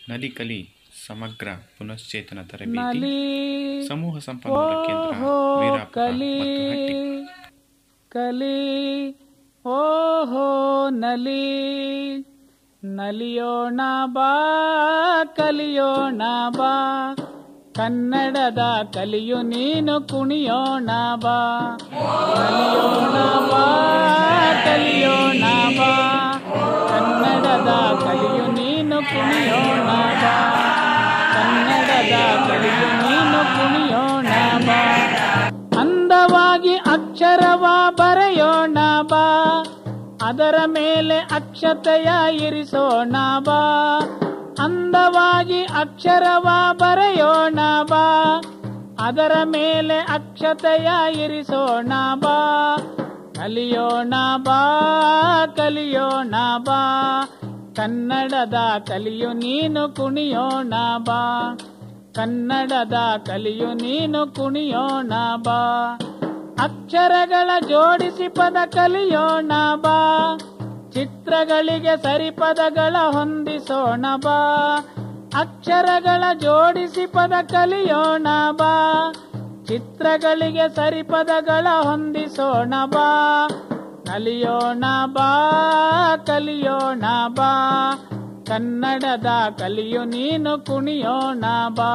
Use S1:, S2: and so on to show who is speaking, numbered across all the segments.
S1: ನಲಿಕಲಿ ಸಮಗ್ರ ಪುನಶ್ಚೇತನ ತರಬೇತಿ
S2: ನಲಿ
S1: ಸಮೂಹ ಸಂಪನ್ಮೂಲ ಕೇಂದ್ರ
S2: ಓಹೋ
S1: ವೀರಾಪುರ
S2: ಕಲಿ
S1: ಮತ್ತು ಹಟ್ಟಿ
S2: ಕಲಿ ಓಹೋ ನಲಿ ನಲಿಯೋಣ ಬಾ ಕಲಿಯೋಣ ಬಾ ಕನ್ನಡದ ಕಲಿಯು ನೀನು ಕುಣಿಯೋಣ ಬಾ ನಲಿಯೋಣ ಬಾ ಕಲಿಯೋಣ ಬಾ ಕನ್ನಡದ ಕಲಿಯು ನೀನು ಕುಣಿಯೋಣ ಬಾ ಕನ್ನಡದ ಕಲಿಯು ನೀನು ಕುಣಿಯೋಣ ಬಾ ಅಂದವಾಗಿ ಅಕ್ಷರವ ಬರೆಯೋಣ ಬಾ ಅದರ ಮೇಲೆ ಅಕ್ಷತೆಯ ಇರಿಸೋಣ ಬಾ ಅಂದವಾಗಿ ಅಕ್ಷರವ ಬರೆಯೋಣ ಬಾ ಅದರ ಮೇಲೆ ಅಕ್ಷತೆಯ ಇರಿಸೋಣ ಬಾ ಕಲಿಯೋಣ ಬಾ ಕಲಿಯೋಣ ಬಾ ಕನ್ನಡದ ಕಲಿಯು ನೀನು ಕುಣಿಯೋಣ ಬಾ ಕನ್ನಡದ ಕಲಿಯು ನೀನು ಕುಣಿಯೋಣ ಬಾ ಅಕ್ಷರಗಳ ಜೋಡಿಸಿ ಪದ ಕಲಿಯೋಣ ಬಾ ಚಿತ್ರಗಳಿಗೆ ಸರಿಪದಗಳ ಹೊಂದಿಸೋಣ ಬಾ ಅಕ್ಷರಗಳ ಜೋಡಿಸಿ ಪದ ಕಲಿಯೋಣ ಬಾ ಚಿತ್ರಗಳಿಗೆ ಸರಿಪದಗಳ ಹೊಂದಿಸೋಣ ಬಾ ಕಲಿಯೋಣ ಬಾ ಕಲಿಯೋಣ ಬಾ ಕನ್ನಡದ ಕಲಿಯು ನೀನು ಕುಣಿಯೋಣ ಬಾ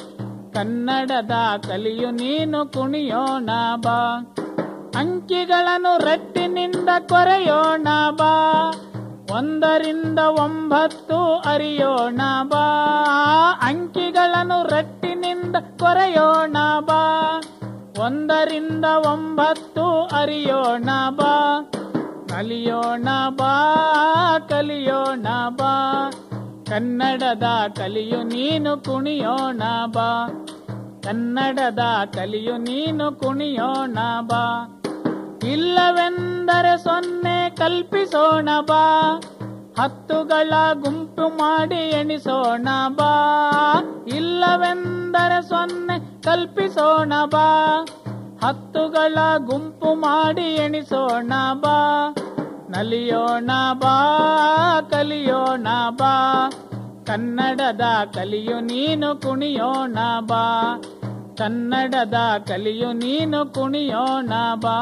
S2: ಕನ್ನಡದ ಕಲಿಯು ನೀನು ಕುಣಿಯೋಣ ಬಾ ಅಂಕಿಗಳನ್ನು ರಟ್ಟಿನಿಂದ ಕೊರೆಯೋಣ ಬಾ ಒಂದರಿಂದ ಒಂಬತ್ತು ಅರಿಯೋಣ ಬಾ ಅಂಕಿಗಳನ್ನು ರಟ್ಟಿನಿಂದ ಕೊರೆಯೋಣ ಬಾ ಒಂದರಿಂದ ಒಂಬತ್ತು ಅರಿಯೋಣ ಬಾ ಕಲಿಯೋಣ ಬಾ ಕಲಿಯೋಣ ಬಾ ಕನ್ನಡದ ಕಲಿಯು ನೀನು ಕುಣಿಯೋಣ ಬಾ ಕನ್ನಡದ ಕಲಿಯು ನೀನು ಕುಣಿಯೋಣ ಬಾ ಇಲ್ಲವೆಂದರೆ ಸೊನ್ನೆ ಕಲ್ಪಿಸೋಣ ಬಾ ಹತ್ತುಗಳ ಗುಂಪು ಮಾಡಿ ಎಣಿಸೋಣ ಬಾ ಇಲ್ಲವೆಂದರೆ ಸೊನ್ನೆ ಕಲ್ಪಿಸೋಣ ಬಾ ಹತ್ತುಗಳ ಗುಂಪು ಮಾಡಿ ಎಣಿಸೋಣ ಬಾ ನಲಿಯೋಣ ಬಾ ಕಲಿಯೋಣ ಬಾ ಕನ್ನಡದ ಕಲಿಯು ನೀನು ಕುಣಿಯೋಣ ಬಾ ಕನ್ನಡದ ಕಲಿಯು ನೀನು ಕುಣಿಯೋಣ ಬಾ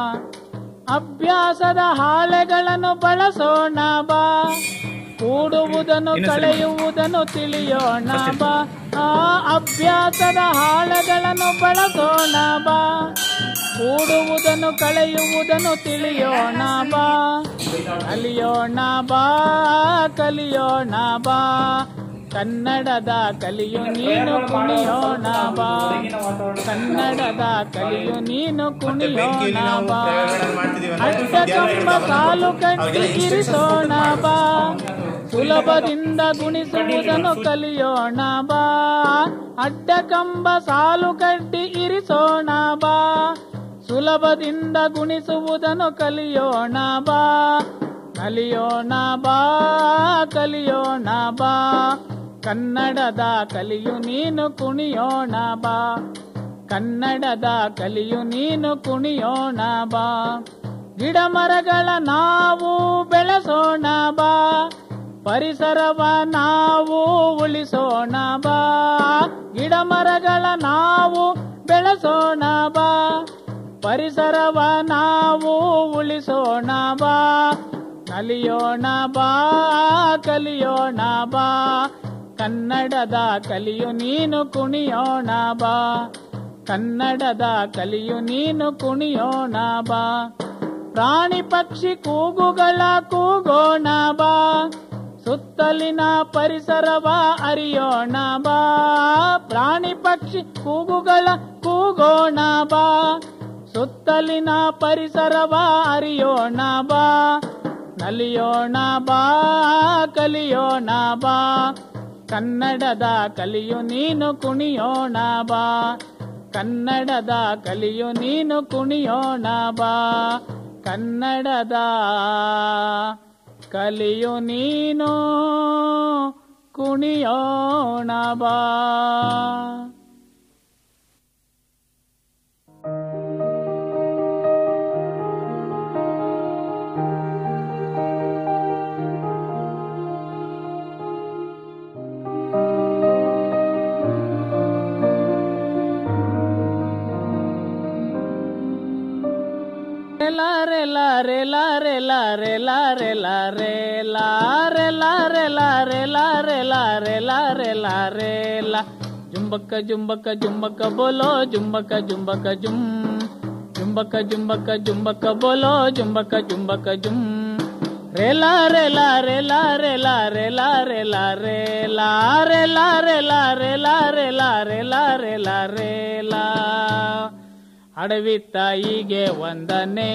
S2: ಅಭ್ಯಾಸದ ಹಾಳೆಗಳನ್ನು ಬಳಸೋಣ ಬಾ ಕೂಡುವುದನ್ನು ಕಳೆಯುವುದನ್ನು ತಿಳಿಯೋಣ ಬಾ ಆ ಅಭ್ಯಾಸದ ಹಾಳೆಗಳನ್ನು ಬಳಸೋಣ ಬಾ ಕೂಡುವುದನ್ನು ಕಳೆಯುವುದನ್ನು ತಿಳಿಯೋಣ ಬಾ ಕಲಿಯೋಣ ಬಾ ಕಲಿಯೋಣ ಬಾ ಕನ್ನಡದ ಕಲಿಯು ನೀನು ಕುಣಿಯೋಣ ಬಾ ಕನ್ನಡದ ಕಲಿಯು ನೀನು ಕುಣಿಯೋಣ ಬಾ ಅಡ್ಡ ಕಂಬ ಸಾಲು ಕಟ್ಟಿ ಇರಿಸೋಣ ಬಾ ಸುಲಭದಿಂದ ಗುಣಿಸುವುದನ್ನು ಕಲಿಯೋಣ ಬಾ ಅಡ್ಡ ಕಂಬ ಸಾಲು ಕಟ್ಟಿ ಇರಿಸೋಣ ಬಾ ಸುಲಭದಿಂದ ಗುಣಿಸುವುದನ್ನು ಕಲಿಯೋಣ ಬಾ ಕಲಿಯೋಣ ಬಾ ಕಲಿಯೋಣ ಬಾ ಕನ್ನಡದ ಕಲಿಯು ನೀನು ಕುಣಿಯೋಣ ಬಾ ಕನ್ನಡದ ಕಲಿಯು ನೀನು ಕುಣಿಯೋಣ ಬಾ ಗಿಡ ಮರಗಳ ನಾವು ಬೆಳೆಸೋಣ ಬಾ ಪರಿಸರವ ನಾವು ಉಳಿಸೋಣ ಬಾ ಗಿಡ ಮರಗಳ ನಾವು ಬೆಳೆಸೋಣ ಬಾ ಪರಿಸರವ ನಾವು ಉಳಿಸೋಣ ಬಾ ಕಲಿಯೋಣ ಬಾ ಕಲಿಯೋಣ ಬಾ ಕನ್ನಡದ ಕಲಿಯು ನೀನು ಕುಣಿಯೋಣ ಬಾ ಕನ್ನಡದ ಕಲಿಯು ನೀನು ಕುಣಿಯೋಣ ಬಾ ಪ್ರಾಣಿ ಪಕ್ಷಿ ಕೂಗುಗಳ ಕೂಗೋಣ ಬಾ ಸುತ್ತಲಿನ ಪರಿಸರವ ಅರಿಯೋಣ ಬಾ ಪ್ರಾಣಿ ಪಕ್ಷಿ ಕೂಗುಗಳ ಕೂಗೋಣ ಬಾ ಸುತ್ತಲಿನ ಪರಿಸರವ ಅರಿಯೋಣ ಬಾ ನಲಿಯೋಣ ಬಾ ಕಲಿಯೋಣ ಬಾ ಕನ್ನಡದ ಕಲಿಯು ನೀನು ಕುಣಿಯೋಣ ಬಾ ಕನ್ನಡದ ಕಲಿಯು ನೀನು ಕುಣಿಯೋಣ ಬಾ ಕನ್ನಡದ ಕಲಿಯು ನೀನು ಕುಣಿಯೋಣ ಬಾ ಲಾ ರೇ ಲಾ ರೇ ಲಾ ರೇ ಲಾ ರೇ ಲಾ ರೇ ಲಾ ರೇ ಲಾ ರೇ ಲಾ ರೇ ಲಾ ರೇ ಲಾ ರೇ ಲಾ ರೇ ಲಾ ರೇ ಲಾ ರೇ ಲಾ ಜುಂಬಕ್ಕ ಜುಂಬಕ್ಕ ಜುಂಬಕ್ಕ ಬೋಲೋ ಜುಂಬಕ್ಕ ಜುಂಬಕ್ಕ ಜುಮ್ ಜುಂಬಕ್ಕ ಜುಂಬಕ್ಕ ಜುಂಬಕ್ಕ ಬೋಲೋ ಜುಂಬಕ್ಕ ಜುಂಬಕ್ಕ ಜುಮ್ ರೇಲಾ ರೇಲಾ ರೇಲಾ ರೇಲಾ ರೇಲಾ ರೇಲಾ ರೇಲಾ ರೇಲಾ ರೇಲಾ ರೇಲಾ ರೇಲಾ ರೇಲಾ ರೇಲಾ ರೇಲಾ ಅಡವಿ ತಾಯಿಗೆ ವಂದನೆ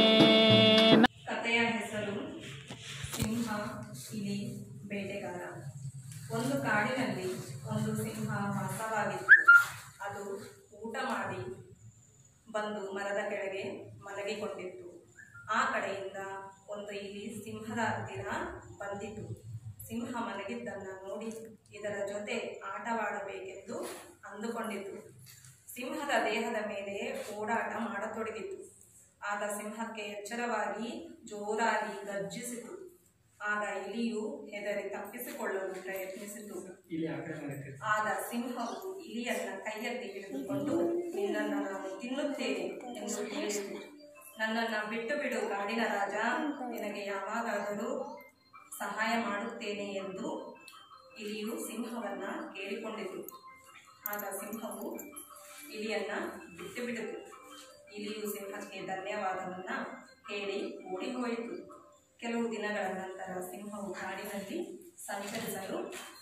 S3: ಕಥೆಯ ಹೆಸರು ಸಿಂಹ ಇಲಿ ಬೇಟೆಗಾರ ಒಂದು ಕಾಡಿನಲ್ಲಿ ಒಂದು ಸಿಂಹ ವಾಸವಾಗಿತ್ತು ಅದು ಊಟ ಮಾಡಿ ಬಂದು ಮರದ ಕೆಳಗೆ ಮಲಗಿಕೊಂಡಿತ್ತು ಆ ಕಡೆಯಿಂದ ಒಂದು ಇಲಿ ಸಿಂಹದ ಹತ್ತಿರ ಬಂದಿತು ಸಿಂಹ ಮಲಗಿದ್ದನ್ನು ನೋಡಿ ಇದರ ಜೊತೆ ಆಟವಾಡಬೇಕೆಂದು ಅಂದುಕೊಂಡಿತು ಸಿಂಹದ ದೇಹದ ಮೇಲೆ ಓಡಾಟ ಮಾಡತೊಡಗಿತು ಆಗ ಸಿಂಹಕ್ಕೆ ಎಚ್ಚರವಾಗಿ ಜೋರಾಗಿ ಗರ್ಜಿಸಿತು ಆಗ ಇಲಿಯು ಹೆದರಿ ತಪ್ಪಿಸಿಕೊಳ್ಳಲು ಪ್ರಯತ್ನಿಸಿತು ಆಗ ಸಿಂಹವು ಇಲಿಯನ್ನ ಕೈಯಲ್ಲಿ ಹಿಡಿದುಕೊಂಡು ನಿನ್ನನ್ನು ನಾನು ತಿನ್ನುತ್ತೇನೆ ಎಂದು ಹೇಳಿತು ನನ್ನನ್ನ ಬಿಟ್ಟು ಬಿಡು ಕಾಡಿನ ರಾಜ ನಿನಗೆ ಯಾವಾಗಾದರೂ ಸಹಾಯ ಮಾಡುತ್ತೇನೆ ಎಂದು ಇಲಿಯು ಸಿಂಹವನ್ನ ಕೇಳಿಕೊಂಡಿತು ಆಗ ಸಿಂಹವು ಇಲಿಯನ್ನ ಬಿಟ್ಟು ಬಿಡಿತು ಇಲಿಯು ಸಿಂಹಕ್ಕೆ ಧನ್ಯವಾದವನ್ನ ಹೇಳಿ ಓಡಿ ಹೋಯಿತು ಕೆಲವು ದಿನಗಳ ನಂತರ ಸಿಂಹವು ಕಾಡಿನಲ್ಲಿ ಸಂಚರಿಸಲು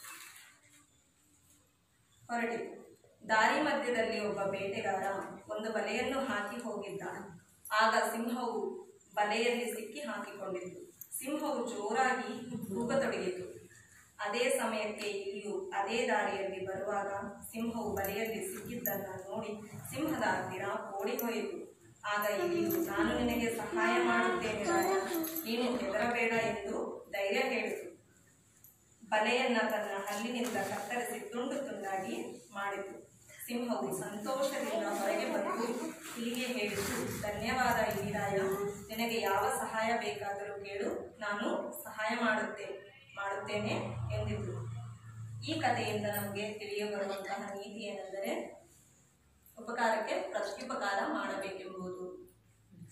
S3: ಹೊರಟಿತು ದಾರಿ ಮಧ್ಯದಲ್ಲಿ ಒಬ್ಬ ಬೇಟೆಗಾರ ಒಂದು ಬಲೆಯನ್ನು ಹಾಕಿ ಹೋಗಿದ್ದ ಆಗ ಸಿಂಹವು ಬಲೆಯಲ್ಲಿ ಸಿಕ್ಕಿ ಹಾಕಿಕೊಂಡಿತು ಸಿಂಹವು ಜೋರಾಗಿ ಕೂಗತೊಡಗಿತು ಅದೇ ಸಮಯಕ್ಕೆ ಇಲಿಯು ಅದೇ ದಾರಿಯಲ್ಲಿ ಬರುವಾಗ ಸಿಂಹವು ಬಲೆಯಲ್ಲಿ ಸಿಕ್ಕಿದ್ದನ್ನು ನೋಡಿ ಸಿಂಹದ ಹತ್ತಿರ ಓಡಿ ಹೋಯಿತು ಆಗ ಇಲಿಯು ನಾನು ನಿನಗೆ ಸಹಾಯ ಮಾಡುತ್ತೇನೆ ರಾಜ ನೀನು ಹೆದರಬೇಡ ಎಂದು ಧೈರ್ಯ ಹೇಳಿತು ಬಲೆಯನ್ನ ತನ್ನ ಹಲ್ಲಿನಿಂದ ಕತ್ತರಿಸಿ ತುಂಡು ತುಂಡಾಗಿ ಮಾಡಿತು ಸಿಂಹವು ಸಂತೋಷದಿಂದ ಹೊರಗೆ ಬಂದು ಇಲ್ಲಿಗೆ ಹೇಳಿತು ಧನ್ಯವಾದ ಇಲಿರಾಯ ನಿನಗೆ ಯಾವ ಸಹಾಯ ಬೇಕಾದರೂ ಕೇಳು ನಾನು ಸಹಾಯ ಮಾಡುತ್ತೆ ಮಾಡುತ್ತೇನೆ ಎಂದಿತು ಈ ಕಥೆಯಿಂದ ನಮಗೆ ತಿಳಿಯ ಬರುವಂತಹ ನೀತಿ ಏನೆಂದರೆ ಉಪಕಾರಕ್ಕೆ ಪ್ರತ್ಯುಪಕಾರ ಮಾಡಬೇಕೆಂಬುದು